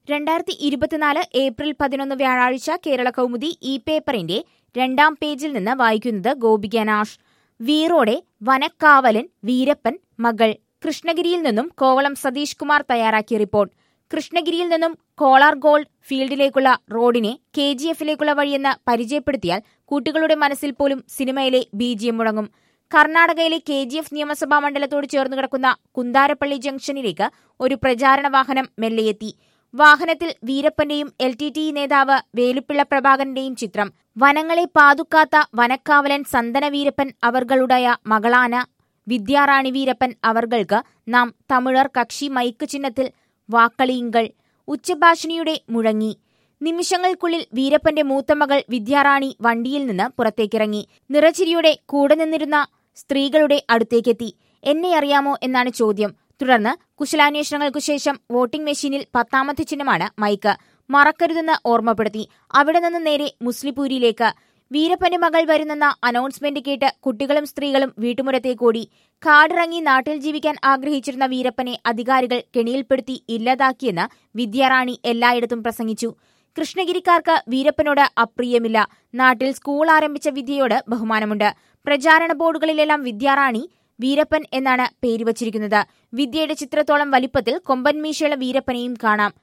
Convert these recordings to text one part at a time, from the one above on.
രണ്ടായിരത്തി ഇരുപത്തിനാല് ഏപ്രിൽ പതിനൊന്ന് വ്യാഴാഴ്ച കേരള കൗമുദി ഇ പേപ്പറിന്റെ രണ്ടാം പേജിൽ നിന്ന് വായിക്കുന്നത് ഗോപിക നാഷ് വീറോടെ വനക്കാവലൻ വീരപ്പൻ മകൾ കൃഷ്ണഗിരിയിൽ നിന്നും കോവളം സതീഷ് കുമാർ തയ്യാറാക്കിയ റിപ്പോർട്ട് കൃഷ്ണഗിരിയിൽ നിന്നും കോളാർ ഗോൾഡ് ഫീൽഡിലേക്കുള്ള റോഡിനെ കെ ജി എഫിലേക്കുള്ള വഴിയെന്ന് പരിചയപ്പെടുത്തിയാൽ കുട്ടികളുടെ മനസ്സിൽ പോലും സിനിമയിലെ ബീജിയം മുഴങ്ങും കർണാടകയിലെ കെ ജി എഫ് നിയമസഭാ മണ്ഡലത്തോട് ചേർന്ന് കിടക്കുന്ന കുന്താരപ്പള്ളി ജംഗ്ഷനിലേക്ക് ഒരു പ്രചാരണ വാഹനം മെല്ലെയെത്തി വാഹനത്തിൽ വീരപ്പന്റെയും എൽ ടി ടി നേതാവ് വേലുപ്പിള്ള പ്രഭാകരന്റെയും ചിത്രം വനങ്ങളെ പാതുക്കാത്ത വനക്കാവലൻ സന്തന വീരപ്പൻ അവർകളുടയ മകളാന വിദ്യാറാണി വീരപ്പൻ അവർകൾക്ക് നാം തമിഴർ കക്ഷി മൈക്ക് ചിഹ്നത്തിൽ വാക്കളിയുങ്കൾ ഉച്ചഭാഷിണിയുടെ മുഴങ്ങി നിമിഷങ്ങൾക്കുള്ളിൽ വീരപ്പന്റെ മൂത്തമകൾ വിദ്യാറാണി വണ്ടിയിൽ നിന്ന് പുറത്തേക്കിറങ്ങി നിറച്ചിരിയോടെ കൂടെ നിന്നിരുന്ന സ്ത്രീകളുടെ അടുത്തേക്കെത്തി എന്നെ അറിയാമോ എന്നാണ് ചോദ്യം തുടർന്ന് കുശലാന്വേഷണങ്ങൾക്കു ശേഷം വോട്ടിംഗ് മെഷീനിൽ പത്താമത്തെ ചിഹ്നമാണ് മൈക്ക് മറക്കരുതെന്ന് ഓർമ്മപ്പെടുത്തി അവിടെ നിന്ന് നേരെ മുസ്ലിപൂരിയിലേക്ക് വീരപ്പന്റെ മകൾ വരുന്നെന്ന അനൗൺസ്മെന്റ് കേട്ട് കുട്ടികളും സ്ത്രീകളും വീട്ടുമുറ്റത്തേക്കോടി കാടിറങ്ങി നാട്ടിൽ ജീവിക്കാൻ ആഗ്രഹിച്ചിരുന്ന വീരപ്പനെ അധികാരികൾ കെണിയിൽപ്പെടുത്തി ഇല്ലാതാക്കിയെന്ന് വിദ്യാറാണി എല്ലായിടത്തും പ്രസംഗിച്ചു കൃഷ്ണഗിരിക്കാർക്ക് വീരപ്പനോട് അപ്രിയമില്ല നാട്ടിൽ സ്കൂൾ ആരംഭിച്ച വിദ്യയോട് ബഹുമാനമുണ്ട് പ്രചാരണ ബോർഡുകളിലെല്ലാം വിദ്യാറാണി വീരപ്പൻ എന്നാണ് പേര് വച്ചിരിക്കുന്നത് വിദ്യയുടെ ചിത്രത്തോളം വലിപ്പത്തിൽ കൊമ്പൻ മീശയുള്ള വീരപ്പനെയും കാണാം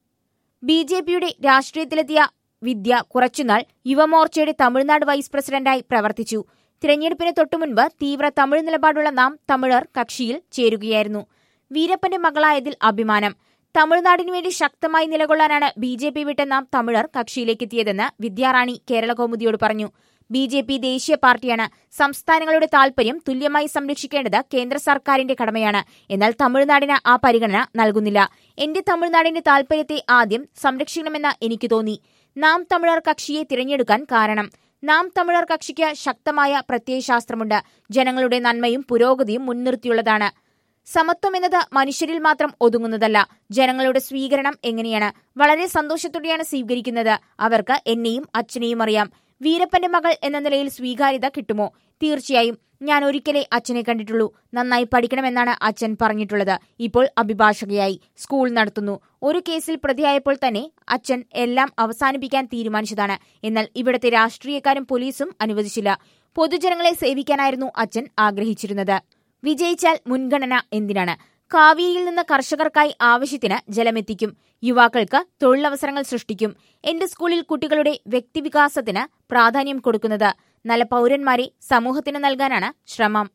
ബി ജെ പിയുടെ രാഷ്ട്രീയത്തിലെത്തിയ വിദ്യ കുറച്ചുനാൾ യുവമോർച്ചയുടെ തമിഴ്നാട് വൈസ് പ്രസിഡന്റായി പ്രവർത്തിച്ചു തിരഞ്ഞെടുപ്പിന് തൊട്ടുമുൻപ് തീവ്ര തമിഴ് നിലപാടുള്ള നാം തമിഴർ കക്ഷിയിൽ ചേരുകയായിരുന്നു വീരപ്പന്റെ മകളായതിൽ അഭിമാനം തമിഴ്നാടിനു വേണ്ടി ശക്തമായി നിലകൊള്ളാനാണ് ബി ജെ പി വിട്ട് നാം തമിഴർ കക്ഷിയിലേക്കെത്തിയതെന്ന് വിദ്യാറാണി കേരള കൗമുദിയോട് പറഞ്ഞു ബി ജെ പി ദേശീയ പാർട്ടിയാണ് സംസ്ഥാനങ്ങളുടെ താൽപര്യം തുല്യമായി സംരക്ഷിക്കേണ്ടത് കേന്ദ്ര സർക്കാരിന്റെ കടമയാണ് എന്നാൽ തമിഴ്നാടിന് ആ പരിഗണന നൽകുന്നില്ല എന്റെ തമിഴ്നാടിന്റെ താൽപര്യത്തെ ആദ്യം സംരക്ഷിക്കണമെന്ന് എനിക്ക് തോന്നി നാം തമിഴർ കക്ഷിയെ തിരഞ്ഞെടുക്കാൻ കാരണം നാം തമിഴർ കക്ഷിക്ക് ശക്തമായ പ്രത്യയശാസ്ത്രമുണ്ട് ജനങ്ങളുടെ നന്മയും പുരോഗതിയും മുൻനിർത്തിയുള്ളതാണ് സമത്വം എന്നത് മനുഷ്യരിൽ മാത്രം ഒതുങ്ങുന്നതല്ല ജനങ്ങളുടെ സ്വീകരണം എങ്ങനെയാണ് വളരെ സന്തോഷത്തോടെയാണ് സ്വീകരിക്കുന്നത് അവർക്ക് എന്നെയും അച്ഛനെയും അറിയാം വീരപ്പന്റെ മകൾ എന്ന നിലയിൽ സ്വീകാര്യത കിട്ടുമോ തീർച്ചയായും ഞാൻ ഒരിക്കലേ അച്ഛനെ കണ്ടിട്ടുള്ളൂ നന്നായി പഠിക്കണമെന്നാണ് അച്ഛൻ പറഞ്ഞിട്ടുള്ളത് ഇപ്പോൾ അഭിഭാഷകയായി സ്കൂൾ നടത്തുന്നു ഒരു കേസിൽ പ്രതിയായപ്പോൾ തന്നെ അച്ഛൻ എല്ലാം അവസാനിപ്പിക്കാൻ തീരുമാനിച്ചതാണ് എന്നാൽ ഇവിടത്തെ രാഷ്ട്രീയക്കാരും പോലീസും അനുവദിച്ചില്ല പൊതുജനങ്ങളെ സേവിക്കാനായിരുന്നു അച്ഛൻ ആഗ്രഹിച്ചിരുന്നത് വിജയിച്ചാൽ മുൻഗണന എന്തിനാണ് കാവേരിയിൽ നിന്ന് കർഷകർക്കായി ആവശ്യത്തിന് ജലമെത്തിക്കും യുവാക്കൾക്ക് തൊഴിലവസരങ്ങൾ സൃഷ്ടിക്കും എന്റെ സ്കൂളിൽ കുട്ടികളുടെ വ്യക്തിവികാസത്തിന് പ്രാധാന്യം കൊടുക്കുന്നത് നല്ല പൗരന്മാരെ സമൂഹത്തിന് നൽകാനാണ് ശ്രമം